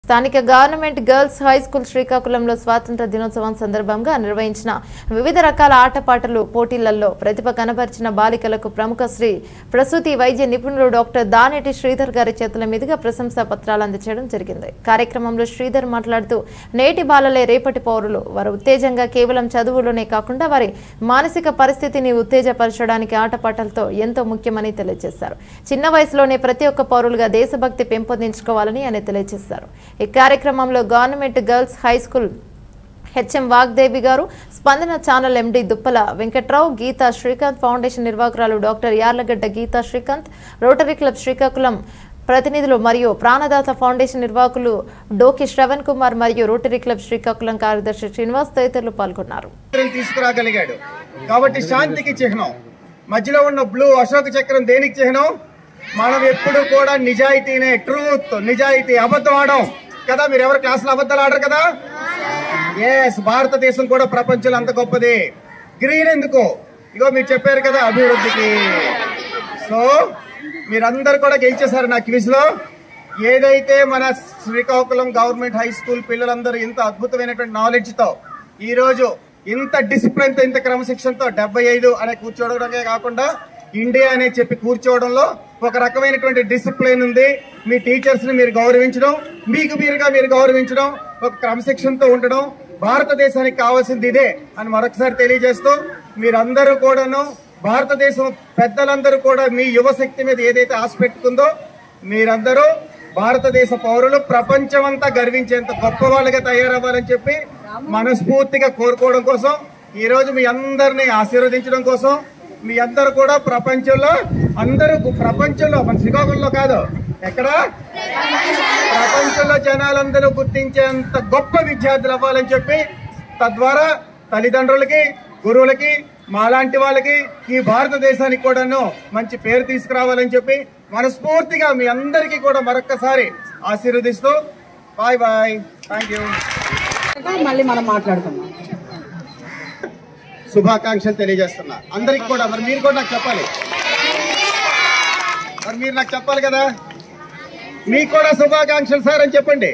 స్థానిక government girls high school శ్రీకాకుళంలో స్వాతంత్ర దినోత్సవం సందర్భంగా నిర్వహించిన వివిధ రకాల ఆటపాటలు పోటీలలో ప్రతిభ కనబరిచిన బాలికలకు ప్రముఖ శ్రీ ప్రసూతి వైద్య నిపుణులు డాక్టర్ దానేటి శ్రీధర్ గారి చేతుల మీదుగా ప్రశంసా పత్రాలు అందజేయడం జరిగింది కార్యక్రమంలో శ్రీధర్ మాట్లాడుతూ నేటి బాలలే రేపటి పౌరులు వారు ఉత్తేజంగా కేవలం చదువులోనే కాకుండా వారి మానసిక పరిస్థితిని ఉత్తేజపరచడానికి ఆటపాటలతో ఎంతో ముఖ్యమని తెలియజేశారు చిన్న వయసులోనే ప్రతి ఒక్క పౌరులుగా దేశభక్తి పెంపొందించుకోవాలని ఆయన తెలియజేశారు ఈ కార్యక్రమంలో government girls high school HM Vagdevi గారు Spandana channel MD Duppala Venkatrao Geetha Srikanth foundation నిర్వాహకురాలు doctor Yarlagadda Geetha Srikanth Rotary club Srikakulam ప్రతినిధులు మరియు ప్రాణదాత ఫౌండేషన్ నిర్వాహకులు డోకి శ్రవణ్ కుమార్ మరియు రోటరీ క్లబ్ శ్రీకాకుళం కార్యదర్శి శ్రీనివాస్ తదితరులు పాల్గొన్నారు చక్రం తీసుకురాగలిగాడు కాబట్టి శాంతికి చిహ్నం మధ్యలో ఉన్న బ్లూ అశోక చక్రం దేనికి చిహ్నం మనం ఎప్పుడు కూడా నిజాయితీనే ట్రూత్ నిజాయితీ అబద్ధం ఆడం కదా మీరు ఎవరు క్లాసులో అబద్ధాలు ఆడరు కదా ఎస్ భారతదేశం కూడా ప్రపంచంలో అంత గొప్పది గ్రీన్ ఎందుకు ఇగో మీరు చెప్పారు కదా అభివృద్ధికి సో మీరందరూ కూడా గెలిచేశారు నా క్విజ్ లో ఏదైతే మన శ్రీకాకుళం గవర్నమెంట్ హై స్కూల్ పిల్లలందరూ ఇంత అద్భుతమైనటువంటి నాలెడ్జ్ తో ఈ రోజు ఇంత డిసిప్లిన్ తో ఇంత క్రమశిక్షణతో డెబ్బై ఐదు అనే కూర్చోవడమే కాకుండా ఇండియా అనే చెప్పి కూర్చోవడంలో ఒక రకమైనటువంటి డిసిప్లిన్ ఉంది మీ టీచర్స్ ని మీరు గౌరవించడం మీకు మీరుగా మీరు గౌరవించడం ఒక క్రమశిక్షణతో ఉండడం భారతదేశానికి కావాల్సింది ఇదే అని మరొకసారి తెలియజేస్తూ మీరందరూ కూడాను భారతదేశం పెద్దలందరూ కూడా మీ యువశక్తి మీద ఏదైతే ఆశ పెట్టుకుందో మీరందరూ భారతదేశ పౌరులు ప్రపంచమంతా గర్వించేంత గొప్ప వాళ్ళుగా తయారవ్వాలని చెప్పి మనస్ఫూర్తిగా కోరుకోవడం కోసం ఈ రోజు మీ అందరినీ ఆశీర్వదించడం కోసం మీ అందరూ కూడా ప్రపంచంలో అందరూ ప్రపంచంలో మన శ్రీకాకుళంలో కాదు ఎక్కడ ప్రపంచంలో జనాలందరూ గుర్తించేంత గొప్ప విద్యార్థులు అవ్వాలని చెప్పి తద్వారా తల్లిదండ్రులకి గురువులకి మాలాంటి వాళ్ళకి ఈ భారతదేశానికి కూడాను మంచి పేరు తీసుకురావాలని చెప్పి మనస్ఫూర్తిగా మీ అందరికీ కూడా మరొక్కసారి ఆశీర్వదిస్తూ బాయ్ బాయ్ థ్యాంక్ యూ మళ్ళీ మనం మాట్లాడుకుందాం శుభాకాంక్షలు తెలియజేస్తున్నా అందరికి కూడా మరి మీరు కూడా నాకు చెప్పాలి మరి మీరు నాకు చెప్పాలి కదా మీకు కూడా శుభాకాంక్షలు సార్ అని చెప్పండి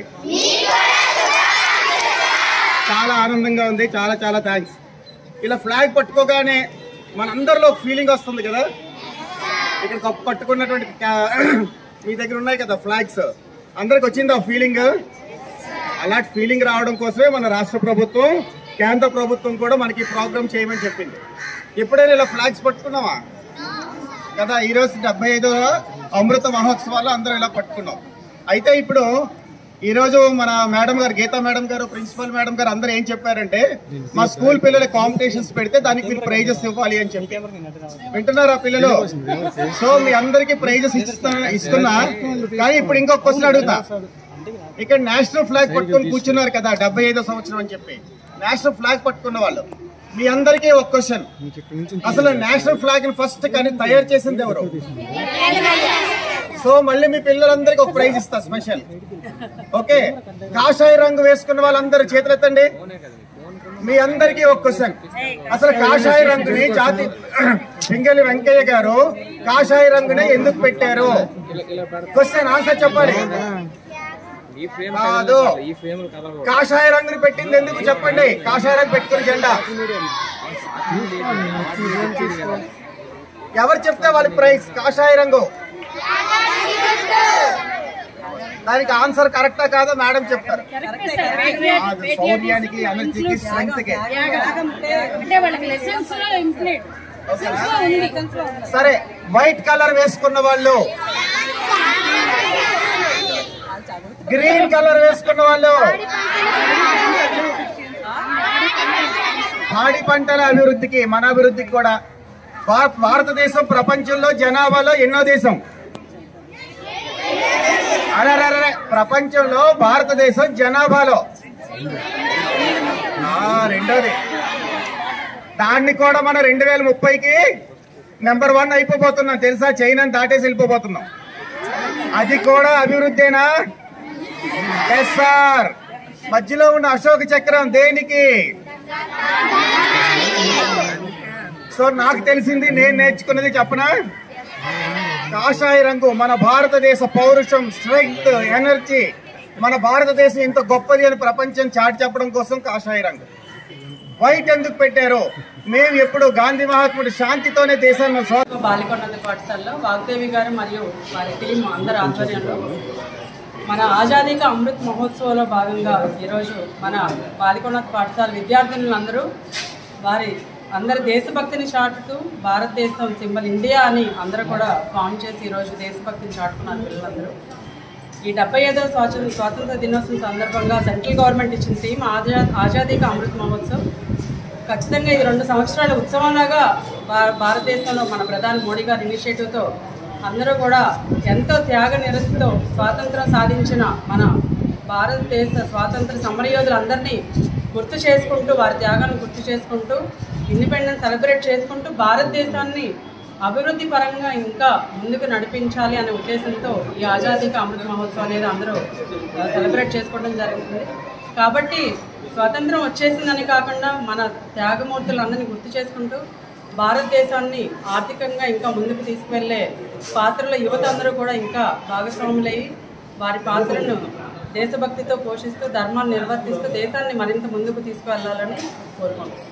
చాలా ఆనందంగా ఉంది చాలా చాలా థ్యాంక్స్ ఇలా ఫ్లాగ్ పట్టుకోగానే మనందరిలో ఒక ఫీలింగ్ వస్తుంది కదా ఇక్కడ కప్ పట్టుకున్నటువంటి క్యా- మీ దగ్గర ఉన్నాయి కదా ఫ్లాగ్స్ అందరికి వచ్చింది ఆ ఫీలింగ్ అలాంటి ఫీలింగ్ రావడం కోసమే మన రాష్ట్ర ప్రభుత్వం కేంద్ర ప్రభుత్వం కూడా మనకి ప్రోగ్రామ్ చేయమని చెప్పింది ఎప్పుడైనా ఇలా ఫ్లాగ్స్ పట్టుకున్నావా కదా ఈ రోజు డెబ్బై ఐదో అమృత మహోత్సవాలు అందరం ఇలా పట్టుకున్నాం అయితే ఇప్పుడు ఈ రోజు మన మేడం గారు గీతా మేడం గారు ప్రిన్సిపల్ మేడం గారు అందరూ ఏం చెప్పారంటే మా స్కూల్ పిల్లల కాంపిటీషన్స్ పెడితే దానికి మీరు ప్రైజెస్ ఇవ్వాలి అని చెప్పి వింటున్నారా పిల్లలు సో మీ అందరికి ప్రైజెస్ ఇస్తున్నా ఇస్తున్నా కానీ ఇప్పుడు ఇంకొక క్వశ్చన్ అడుగుతా ఇక్కడ నేషనల్ ఫ్లాగ్ పట్టుకొని కూర్చున్నారు కదా డెబ్బై ఐదో సంవత్సరం అని చెప్పి నేషనల్ ఫ్లాగ్ పట్టుకున్న వాళ్ళు మీ అందరికీ ఒక క్వశ్చన్ అసలు నేషనల్ ఫ్లాగ్ ని ఫస్ట్ కానీ తయారు చేసింది ఎవరు సో మళ్ళీ మీ పిల్లలందరికీ ఒక ప్రైజ్ ఇస్తా స్పెషల్ ఓకే కాషాయ రంగు వేసుకున్న వాళ్ళందరూ చేతులెత్తండి మీ అందరికీ ఒక క్వశ్చన్ అసలు కాషాయ రంగుని జాతి పింగళి వెంకయ్య గారు కాషాయ రంగుని ఎందుకు పెట్టారు క్వశ్చన్ ఆన్సర్ చెప్పాలి కాదు కాషాయ రంగుని పెట్టింది ఎందుకు చెప్పండి కాషాయ రంగు పెట్టుకుని జెండా ఎవరు చెప్తే వాళ్ళకి ప్రైజ్ కాషాయ రంగు దానికి ఆన్సర్ కరెక్టా కాదో మేడం చెప్తారు అది శౌర్యానికి ఎనర్జీకి స్ట్రెంగ్త్ కి అంటే వాళ్ళకి లెసన్స్ లో ఇంప్లీట్ లెసన్స్ లో ఉంది సరే వైట్ కలర్ వేసుకున్న వాళ్ళు గ్రీన్ కలర్ వేసుకున్న వాళ్ళు పాడి పంటల అభివృద్ధికి మన అభివృద్ధికి కూడా భా- భారతదేశం ప్రపంచంలో జనాభాలో ఎన్నో దేశం అరే అరే, అరే ప్రపంచంలో భారతదేశం జనాభాలో ఆ, రెండోది దాన్ని కూడా మనం రెండు వేల ముప్పైకి నెంబర్ వన్ అయిపోబోతున్నాం తెలుసా చైనాని దాటేసి వెళ్ళిపోబోతున్నాం అది కూడా అభివృద్ధేనా ఎస్ సార్ మధ్యలో ఉన్న అశోక చక్రం దేనికి సో నాకు తెలిసింది నేను నేర్చుకున్నది చెప్పనా కాషాయ రంగు మన భారతదేశ పౌరుషం స్ట్రెంగ్త్ ఎనర్జీ మన భారతదేశం ఇంత గొప్పది అని ప్రపంచం చాటి చెప్పడం కోసం కాషాయ రంగు వైట్ ఎందుకు పెట్టారో మేము ఎప్పుడు గాంధీ మహాత్ముడు శాంతితోనే దేశాన్ని స్వ బాలికొండ పాఠశాలలో వాగ్దేవి గారు మరియు వారి టీం అందరి ఆధ్వర్యంలో మన ఆజాదీక అమృత్ మహోత్సవంలో భాగంగా ఈరోజు మన బాలికొండ పాఠశాల విద్యార్థినులందరూ వారి అందరి దేశభక్తిని చాటుతూ భారతదేశం సింబల్ ఇండియా అని అందరూ కూడా ఫామ్ చేసి ఈరోజు దేశభక్తిని చాటుకున్నారు పిల్లలందరూ ఈ డెబ్బై ఐదవ స్వాతంత్ర స్వాతంత్ర దినోత్సవం సందర్భంగా సెంట్రల్ గవర్నమెంట్ ఇచ్చిన థీమ్ ఆజా ఆజాదీక అమృత్ మహోత్సవ్ ఖచ్చితంగా ఇది రెండు సంవత్సరాల ఉత్సవంలాగా భా- భారతదేశంలో మన ప్రధాని మోడీ గారి ఇనిషియేటివ్తో అందరూ కూడా ఎంతో త్యాగ నిరతితో స్వాతంత్రం సాధించిన మన భారతదేశ స్వాతంత్ర సమరయోధులందరినీ గుర్తు చేసుకుంటూ వారి త్యాగాన్ని గుర్తు చేసుకుంటూ ఇండిపెండెన్స్ సెలబ్రేట్ చేసుకుంటూ భారతదేశాన్ని అభివృద్ధి పరంగా ఇంకా ముందుకు నడిపించాలి అనే ఉద్దేశంతో ఈ ఆజాదీక అమృత మహోత్సవం అనేది అందరూ ఆ, సెలబ్రేట్ చేసుకోవడం జరుగుతుంది కాబట్టి స్వాతంత్రం వచ్చేసిందని కాకుండా మన త్యాగమూర్తులందరినీ గుర్తు చేసుకుంటూ భారతదేశాన్ని ఆర్థికంగా ఇంకా ముందుకు తీసుకువెళ్ళే పాత్రలో యువత అందరూ కూడా ఇంకా భాగస్వాములయ్యి వారి పాత్రను దేశభక్తితో పోషిస్తూ ధర్మాన్ని నిర్వర్తిస్తూ దేశాన్ని మరింత ముందుకు తీసుకువెళ్ళాలని కోరుకుంటున్నాను